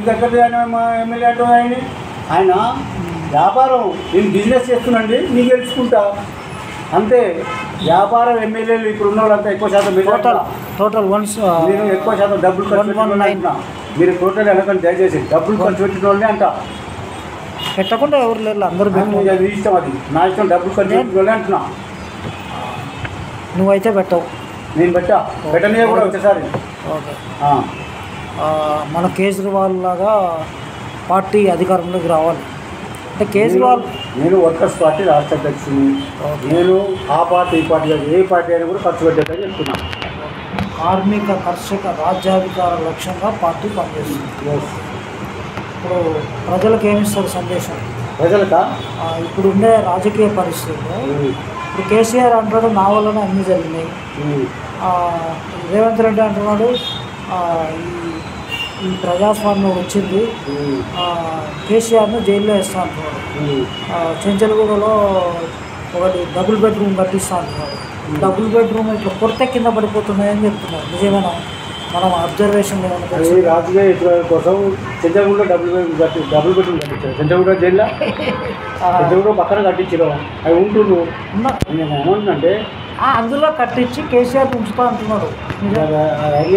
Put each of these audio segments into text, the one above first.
దగ్గర ఎమ్మెల్యే అంటే ఆయన ఆయన వ్యాపారం నేను బిజినెస్ చేస్తున్నాండి నీకు తెలుసుకుంటా అంతే వ్యాపారం ఎమ్మెల్యేలు ఇప్పుడు ఉన్న వాళ్ళంతా ఎక్కువ శాతం మీరు టోటల్ టోటల్ వన్స్ మీరు ఎక్కువ శాతం డబ్బులు ఖర్చు పెట్టిన వాళ్ళే అంటున్నా. మీరు టోటల్ వెళ్ళకండి దయచేసి డబ్బులు ఖర్చు పెట్టిన వాళ్ళే అంట పెట్టకుండా ఎవరు లేరు అందరూ పెట్టు అది అది ఇష్టం అది నా ఇష్టం డబ్బులు ఖర్చు పెట్టిన వాళ్ళే అంటున్నా నువ్వైతే పెట్టవు నేను పెట్టా పెట్టనే కూడా ఒకసారి ఓకే ఆ, మన కేజ్రీవాల్ లాగా పార్టీ అధికారంలోకి రావాలి అంటే కేజ్రీవాల్ నేను వర్కర్స్ పార్టీ రాష్ట్ర అధ్యక్షుని ఓకే. నేను ఆ పార్టీ ఈ పార్టీ కాదు, ఏ పార్టీ అయినా కూడా ఖర్చు పెట్టేదని చెప్తున్నా కార్మిక కర్షక రాజ్యాధికార లక్ష్యంగా పార్టీ పనిచేస్తుంది ఇప్పుడు ప్రజలకు ఏమిస్తారు సందేశం ప్రజలకా ఆ, ఇప్పుడు ఉండే రాజకీయ పరిస్థితుల్లో ఇప్పుడు కేసీఆర్ అంటాడు నా వల్లనే అన్నీ జరిగినాయి ఆ, రేవంత్ రెడ్డి అంటున్నాడు ఆ, ఈ ఈ ప్రజాస్వామ్యం వచ్చింది ఆ, కేసీఆర్ను జైల్లో వేస్తా అంటున్నాడు ఆ, చెంచలగూడలో ఒకటి డబుల్ బెడ్రూమ్ కట్టిస్తా అంటున్నాడు డబుల్ బెడ్రూమ్ ఇట్లా కొరత కింద పడిపోతున్నాయని చెప్తున్నారు నిజమేనా మనం అబ్జర్వేషన్ ఏమైనా అది తెలిసిందా? రాజకీయ హితుల కోసం చెంచగూడ డబుల్ బెడ్రూమ్ కట్టి డబుల్ బెడ్రూమ్ కట్టించారు చెంచగూడ జైల్లో ఆ, చెంచగూడ పక్కన కట్టించారు అవి ఉంటుండ్రు ఉన్న- నేను ఏమంటున్నంటే ఆ, అందులో కట్టించి కేసీఆర్ ఉంచుతా అంటున్నాడు నిజం. అది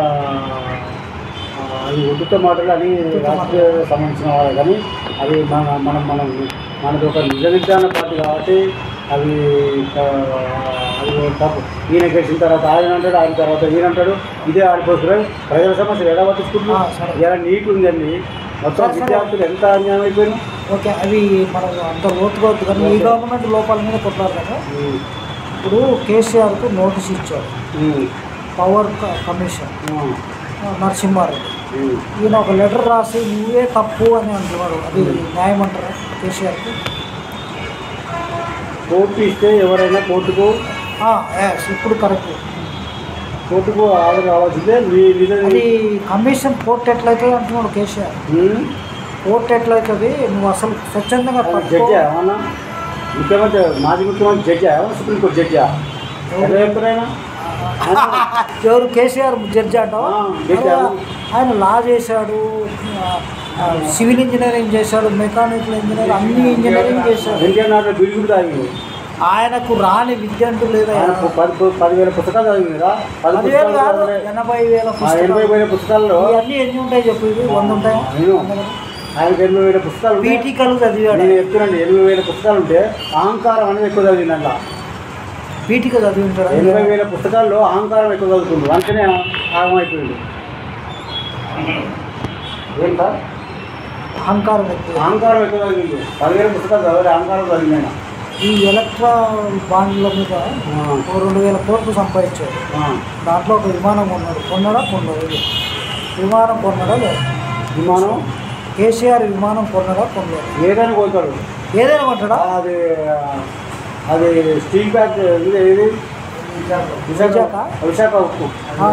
అది ఉద్దుత మాటలు అని రాజకీయ సంబంధించిన వాళ్ళు కానీ అవి మన మనం మనం మనది ఒక నిజ విజ్ఞాన పార్టీ కాబట్టి అవి ఆ, అది తప్పు ఈయన గెలిచిన తర్వాత ఆయన అంటాడు ఆయన తర్వాత ఈయన అంటాడు ఇదే ఆడిపోతున్నారు ప్రజల సమస్యలు ఎలా ఆ, పట్టించుకుంటున్నారు సరే. ఇలా నీట్ ఉందండి మొత్తం సరే, సరే. విద్యార్థులు ఎంత అన్యాయం అయిపోయినా ఓకే అవి మనం అంత లోతుగా వద్దు కానీ ఈ గవర్నమెంట్ లోపాల మీద కొట్లాడు కదా ఇప్పుడు కేసీఆర్కు నోటీస్ ఇచ్చారు పవర్ క- కమిషన్ ఆ, నరసింహారెడ్డి ఈయన ఒక లెటర్ రాసి నువ్వే తప్పు అని అంటున్నాడు అది న్యాయం అంటారా కేసీఆర్కి కోర్టు ఇస్తే ఎవరైనా కోర్టుకు ఆ, yes, ఇప్పుడు కరెక్ట్ కోర్టుకు హాజరు కావాల్సిందే మీ నిజ అది కమిషన్ కోర్టు ఎట్లయితుంది అంటున్నాడు కేసీఆర్ ఉమ్. కోర్టు ఎట్లయితుంది నువ్వు అసలు స్వచ్ఛందంగా జడ్జి పట్టుకో ఏమన్నా ముఖ్యమంత్రి మాజీ ముఖ్యమంత్రి జడ్జి ఏమన్నా సుప్రీంకోర్టు జడ్జి ఎలా చెప్తారైనా ఎవరు కేసీఆర్ జడ్జి అంటావా ఆ, జడ్జి అరే, అవును. ఆయన లా చేశాడు ఆ, ఆ, సివిల్ ఇంజనీరింగ్ చేశాడు మెకానికల్ ఇంజనీరింగ్ అన్ని ఇంజనీరింగ్ చేశాడు వెంకయ్య నాయుడు బిల్లు కూడా తాగింది ఆయనకు రాని విద్య అంటూ లేదా ఆయన పది పదివేల పుస్తకాలు చదివిందా పది పదివేలు పుస్తకాలు కాదు చదివినాయి. ఎనభై వేల ఆ ఎనభై పుస్తకాలు వేల పుస్తకాల్లో ఇవన్నీ ఎన్ని ఉంటాయి చెప్పు ఇవి వంద ఉంటాయా నేను ఆయనకి ఎనభై వేల పుస్తకాలు ఉన్నాయి. పీఠికలు చదివాడు నేను చెప్తున్నాను ఎనభై వేల పుస్తకాలు ఉంటే అహంకారం అనేది ఎక్కువ చదివింది అందులో పీఠిక చదివి ఉంటాడు ఎనభై వేల పుస్తకాల్లో అహంకారం ఎక్కువ చదువుతుంది వెంటనే ఆగమైపోయింది ఏం సార్ అహంకారం ఎక్కువ అహంకారం ఎక్కువ చదివింది పదివేల పుస్తకాలు చదివాలి అహంకారం చదివినాయి ఈ ఎలక్ట్రాల్ బాండ్ల మీద ఓ రెండు వేల కోట్లు సంపాదించాడు దాంట్లో ఒక విమానం కొన్నాడు కొన్నాడా కొన్నాడు విమానం కొన్నాడా లేదా విమానం కేసీఆర్ విమానం కొన్నాడా కొన్నాడు ఏదైనా పోతాడు ఏదైనా కొంటాడా అది అది స్టీల్ బ్యాగ్ ఇది ఏది విశాఖ విశాఖ? విశాఖ ఉప్పు ఆ,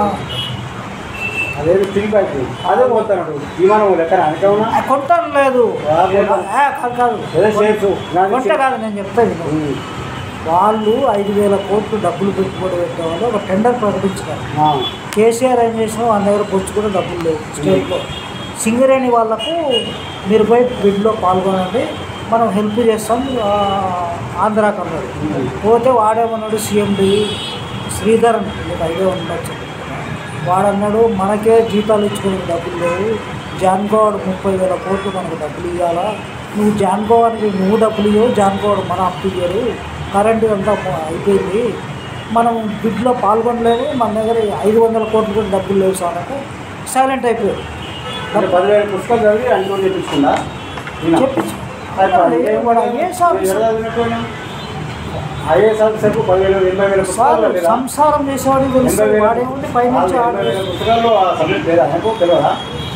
అదేది స్టీల్ బ్యాగ్ అదే పోతాడు విమానం లెక్కన అనుకోనా ఆ, కొంటాను లేదు ఆ, కొంటాను. ఆ, కాదు కాదు ఏదో షేర్స్ కొంట కాదు నేను చెప్తా విను. వాళ్ళు ఐదు వేల కోట్లు డబ్బులు పెట్టుబడి పెట్టే వాళ్ళు ఒక టెండర్ ప్రకటించారు కేసీఆర్ ఏం చేసినా వాళ్ళ దగ్గర వచ్చి కూడా డబ్బులు లేవు స్టేట్లో సింగరేణి వాళ్ళకు మీరు పోయి బిడ్లో పాల్గొనండి మనం హెల్ప్ చేస్తాం ఆ, ఆంధ్రాకి అన్నాడు పోతే వాడేమన్నాడు సీఎండి శ్రీధర్ అని మీకు ఐడియా ఉండొచ్చు వాడన్నాడు మనకే జీతాలు ఇచ్చుకునే డబ్బులు లేవు జాన్కోవాడు ముప్పై వేల కోట్లు మనకు డబ్బులు ఇవ్వాలా నువ్వు జాన్కోవానికి నువ్వు డబ్బులు ఇవ్వవు జాన్కోవాడు మన అప్పు ఇయ్యరు కరెంటు అంతా పో- అయిపోయింది మనం బిడ్లో పాల్గొనలేము మన దగ్గర ఐదు వందల కోట్లు కూడా డబ్బులు లేవు సార్ అంటే సైలెంట్ అయిపోయాడు అంటే పదివేల పుస్తకాలు చదివి అన్ని రోజులు తెప్పించుకుందా చెప్పించు వాడు ఐఏఎస్ ఆఫీసర్ ఐఏఎస్ ఆఫీసర్కు పదివేల ఎనభై వేల సార్ పుస్తకాలు లేదా? సంసారం చేసేవాడికి ఎనభై తెలుసు వేల వాడేముంది పైనుంచి ఆ, ఎనభై వేల పుస్తకాల్లో ఆ సబ్జెక్ట్ లేదా ఆయనకు తెలియదా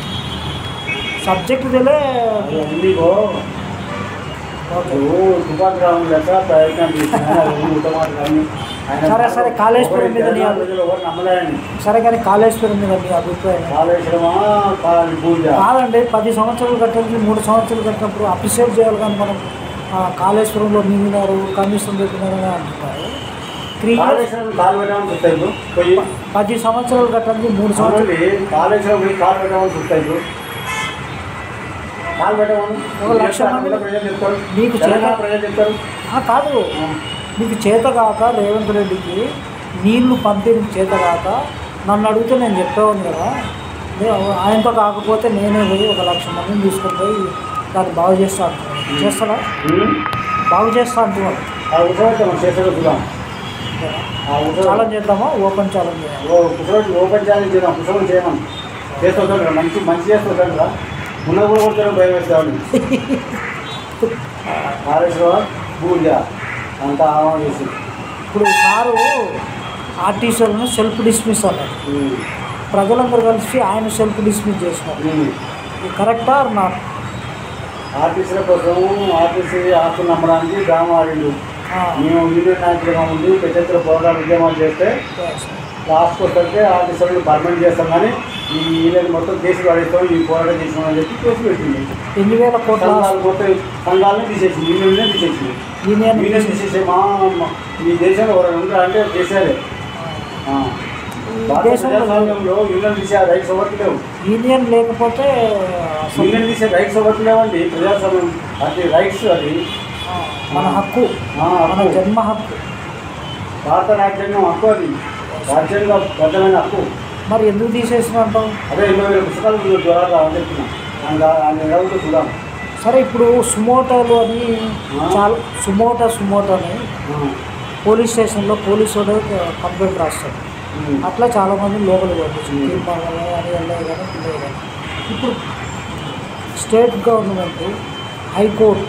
సబ్జెక్ట్ తెలియ అది ఎందుకో ఇప్పుడు తుపాకి రావడం లెక్క ప్రయత్నం చేసిన ఉత్తమాట కానీ ఆయన సరే, సరే, కాళేశ్వరం మీద నీ తెలంగాణ ప్రజలు ఎవరు నమ్మలేని సరే కానీ కాళేశ్వరం మీద మీ అభిప్రాయం కాళేశ్వరమా కాళీ పూజ కాదండి పది సంవత్సరాలు కట్టాలి మూడు సంవత్సరాలు కట్టినప్పుడు అప్రిషియేట్ చేయాలి కానీ మనం ఆ, కాళేశ్వరంలో మింగినారు కమిషన్ పెట్టినారు అని అంటున్నారు త్రీ ఇయర్స్ కాళేశ్వరం కాలు పెట్టామని చూస్తారు పోయి పది సంవత్సరాలు కట్టాలి మూడు సంవత్సరాలు అవునండి కాళేశ్వరం పోయి కాలు పెట్టామని చూస్తారు కాలు పెట్టమను ఒక లక్ష మంది- తెలంగాణ ప్రజలు చెప్తారు మీకు తెలంగాణ చేత- ప్రజలు చెప్తారు ఆ, కాదు మీకు చేత కాక రేవంత్ రెడ్డికి నీళ్లు పంపిణీ చేత కాక నన్ను అడిగితే నేను చెప్పేవాడిని కదా లే, ఆయనతో కాకపోతే నేనే పోయి ఒక లక్ష మందిని తీసుకొని పోయి దాన్ని బాగు చేస్తా అంటున్నాను చేస్తాడా ఉమ్. బాగు చేస్తా అంటున్నాడు ఆ ఉత్సవం మనం చేసేది చూద్దాం ఆ ఉత్సవం ఛాలెంజ్ చేద్దామా ఓపెన్ ఛాలెంజ్ చేయాలి ఓ కుసరోజు ఓపెన్ ఛాలెంజ్ చేద్దాం కుసరం చేయమని చేస్తుంటాడు కదా మంచి మంచి చేస్తుంటాడు కదా ఉన్న కూడా కొడుతాడు భయం వేస్తామని కాళేశ్వరం పూజ అంతా ఆహ్వానం చేసి ఇప్పుడు సారు ఆర్టీసీలను సెల్ఫ్ డిస్మిస్ అన్నారు ఉమ్. ప్రజలందరూ కలిసి ఆయన సెల్ఫ్ డిస్మిస్ చేసినారు ఉమ్. ఇది కరెక్టా ఆర్ నాట్ ఆర్టీసీల కోసం ఆర్టీసీ ఆస్తులు నమ్మడానికి డ్రామా ఆడిండు మేము యూనియన్ నాయకులుగా ఉండి పెద్ద ఎత్తున పోరాటాలు ఉద్యమాలు చేస్తే లాస్ట్కి వస్తే ఆర్టీసీలను పర్మనెంట్ చేస్తాం కానీ ఈ యూనియన్ మొత్తం కేసు పడేస్తాం ఈ పోరాటం చేసినామని చెప్పి కేసు పెట్టింది ఎన్ని వేల కోట్ల సంఘాలు మొత్తం సంఘాలను తీసేసింది యూనియన్ తీసేసింది యూనియన్ యూనియన్ తీసేసే మా మా- ఈ దేశంలో ఎవరైనా ఉంటారా అంటే చేసేయాలి ఆ. ఈ భారత దేశంలో ప్రజాస్వామ్యంలో యూనియన్ తీసే రైట్స్ ఎవరికి లేవు యూనియన్ లేకపోతే అసలు యూనియన్ తీసే రైట్స్ ఎవరికి లేవండి ప్రజాస్వామ్యం అది రైట్స్ అది ఆ, మన హక్కు ఆ, మన హక్కు. జన్మ హక్కు భారత రాజ్యాంగం హక్కు అది రాజ్యాంగ బద్దమైన హక్కు మరి ఎందుకు తీసేసినట్టావు అదే ఎన్నో వేల పుస్తకాలు మీరు ద్వారా అని చెప్తున్నా ఆయన ఆయన ఎడవుతూ చూడాలి సరే ఇప్పుడు సుమోటోలు అని చాలా సుమోటో సుమోటో అని పోలీస్ స్టేషన్లో పోలీసు వాడు కంప్లైంట్ రాస్తాడు అట్లా చాలామంది లోపలికి పంపించారు Hmm. తీర్మానాలు అని వెళ్ళాయి కానీ పిల్లలు కానీ ఇప్పుడు స్టేట్ గవర్నమెంట్ హైకోర్టు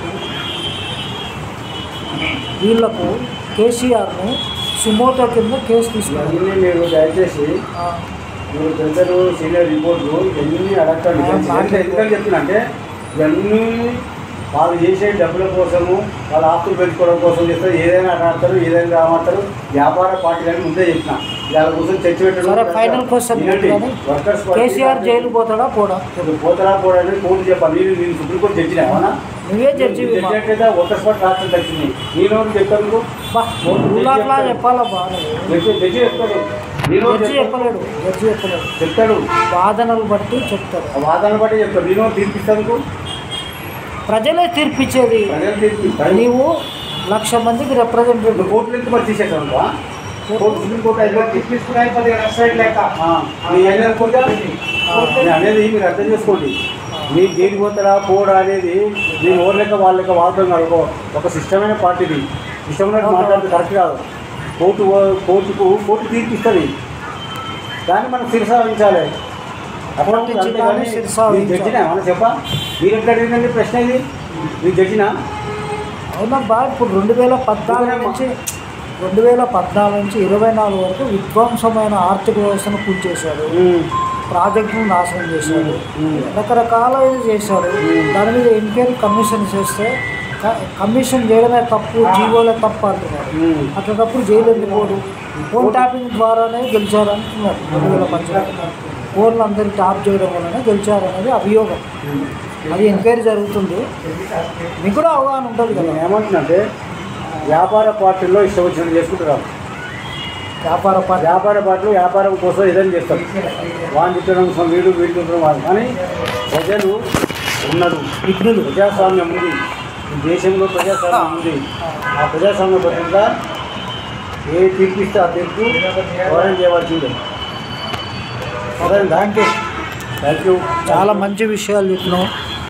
వీళ్లకు కేసీఆర్ను సుమోటో కింద కేసు తీసుకున్నారు ఇవన్నీ మీరు దయచేసి ఆ, మీరు పెద్దలు సీనియర్ రిపోర్ట్లు ఇవన్నీ అడగండి ఆ, ఎందుకంటే ఎందుకని చెప్తున్నంటే ఇవన్నీ వాళ్ళు చేసే డబ్బుల కోసము వాళ్ళ ఆస్తులు పెంచుకోవడం కోసం చేస్తారు ఏదైనా ఆడతారు ఏదైనా రామాడతారు వ్యాపార పార్టీలని ముందే చెప్పిన వాళ్ళ కోసం చర్చ పెట్టడం సరే ఫైనల్ క్వశ్చన్ వినండి. కానీ వర్కర్స్ కేసీఆర్ జైలు పోతాడా పోడా ఇప్పుడు పోతారా పోడని కోర్టు చెప్పాలి నేను నేను సుప్రీంకోర్టు జడ్జినా అవునా నువ్వే జడ్జి జడ్జి అయితే వర్కర్స్ పార్టీ రాష్ట్రం తగ్గింది నేను చెప్తాను బా ఊళ్ళట్లా చెప్పాలబ్బా నువ్వు జడ్జి జడ్జి చెప్తాడు నేను జడ్జి చెప్పలేడు జడ్జి చెప్పలేడు చెప్తాడు వాదనలు బట్టి చెప్తారు ఆ వాదన బట్టి చెప్తాడు నేను తీర్పిస్తాను ప్రజలే తీర్పిచ్చేది ప్రజలు తీర్పిస్తాడు నీవు లక్ష మందికి రిప్రజెంటేటివ్ కోర్టు నుంచి మరి తీసేసాను కోర్టు సుప్రీం కోర్టు ఐదు వేలు తీర్పిస్తున్నాయి పది వెబ్సైట్ లేక మీ అనేది కోర్టు నేను అనేది మీరు అర్థం చేసుకోండి మీ దేని పోతారా పోడా అనేది నేను ఓర్ లెక్క వాళ్ళ లెక్క వాడటం కాదు ఒక- ఒక సిస్టమైన పార్టీది ఇష్టమైన మాట్లాడితే కరెక్ట్ కాదు కోర్టు కోర్టుకు కోర్టు తీర్పిస్తుంది దాన్ని మనం శిరసావించాలి అప్పుడు కోర్టు ఇచ్చిన దాన్ని శిరసావహించాలి. జడ్జినా ఏమన్నా చెప్పా మీరు ఎట్లా అడిగిందండి ప్రశ్న ఇది మీరు జడ్జినా అవునబ్బా ఇప్పుడు రెండు వేల పద్నాలుగు నుంచి రెండు వేల పద్నాలుగు నుంచి ఇరవై నాలుగు వరకు విధ్వంసమైన ఆర్థిక వ్యవస్థను కూల్చేశాడు ప్రాజెక్టును నాశనం చేశాడు మ్మ్. రకరకాల చేశాడు దాని మీద ఎంక్వైరీ కమిషన్ చేస్తే క- కమిషన్ చేయడమే తప్పు జీవోలే తప్పు అంటున్నారు అట్లాంటప్పుడు జైలు ఎందుకు పోడు ఫోన్ ట్యాపింగ్ ద్వారానే గెలిచారు అంటున్నారు రెండు వేల పద్దెనిమిది ఫోన్లు అందరికి ట్యాప్ చేయడం వల్లనే గెలిచారు అనేది అభియోగం అది ఎంక్వైరీ జరుగుతుంది మీకు కూడా అవగాహన ఉంటుంది కదా నేను ఏమంటున్నాంటే వ్యాపార పార్టీల్లో ఇష్టం వచ్చినట్టు చేసుకుంటున్నారు వ్యాపార పార్టీ వ్యాపార పార్టీలు వ్యాపారం కోసం ఏదైనా చేస్తారు వాడిని తిట్టడం కోసం వీడు వీడు తిట్టడం వాళ్ళు కానీ ప్రజలు ఉన్నారు విఘ్నులు ప్రజాస్వామ్యం ఉంది ఈ దేశంలో ప్రజాస్వామ్యం ఉంది ఆ ప్రజాస్వామ్య పద్ధతిగా ఏ తీర్పు ఇస్తే ఆ తీర్పు ఎవరైనా చేయవలసిందే అదే థ్యాంక్ యూ థ్యాంక్ యూ చాలా మంచి విషయాలు చెప్పినావు